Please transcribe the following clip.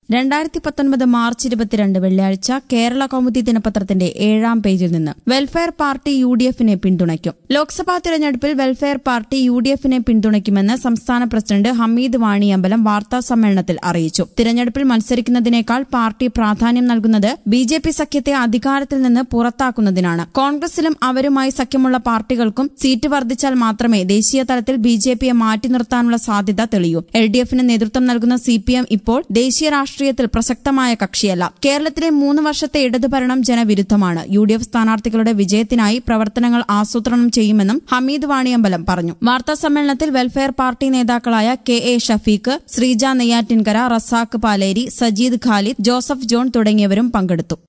രണ്ടായിരത്തി പത്തൊൻപത് മാർച്ച് ഇരുപത്തിരണ്ട് വെള്ളിയാഴ്ച കേരള കൗമുദി ദിനപത്രത്തിന്റെ ഏഴാം പേജിൽ നിന്ന് വെൽഫെയർ പാർട്ടി യു ഡി എഫിനെ പിന്തുണയ്ക്കും ലോക്സഭാ തിരഞ്ഞെടുപ്പിൽ വെൽഫെയർ പാർട്ടി യു ഡി എഫിനെ പിന്തുണയ്ക്കുമെന്ന് സംസ്ഥാന പ്രസിഡന്റ് ഹമീദ് വാണിയമ്പലം വാർത്താ സമ്മേളനത്തിൽ അറിയിച്ചു തിരഞ്ഞെടുപ്പിൽ മത്സരിക്കുന്നതിനേക്കാൾ പാർട്ടി പ്രാധാന്യം നൽകുന്നത് ബി ജെ പി സഖ്യത്തെ അധികാരത്തിൽ നിന്ന് പുറത്താക്കുന്നതിനാണ് കോൺഗ്രസിലും അവരുമായി സഖ്യമുള്ള പാർട്ടികൾക്കും സീറ്റ് വർദ്ധിച്ചാൽ മാത്രമേ ദേശീയ തലത്തിൽ ബി ജെ പിയെ മാറ്റി നിർത്താനുള്ള സാധ്യത തെളിയൂ എൽ ഡി എഫിന് നേതൃത്വം നൽകുന്ന സി പി എം ഇപ്പോൾ ദേശീയ രാഷ്ട്രീയത്തിൽ പ്രസക്തമായ കക്ഷിയല്ല കേരളത്തിലെ മൂന്ന് വർഷത്തെ ഇടതുഭരണം ജനവിരുദ്ധമാണ് യു ഡി എഫ് സ്ഥാനാർത്ഥികളുടെ വിജയത്തിനായി പ്രവർത്തനങ്ങൾ ആസൂത്രണം ചെയ്യുമെന്നും ഹമീദ് വാണിയമ്പലം പറഞ്ഞു വാർത്താ സമ്മേളനത്തിൽ വെൽഫെയർ പാർട്ടി നേതാക്കളായ കെ എ ഷഫീഖ് ശ്രീജ നെയ്യാറ്റിൻകര റസാഖ് പാലേരി സജീദ് ഖാലിദ് ജോസഫ് ജോൺ തുടങ്ങിയവരും പങ്കെടുത്തു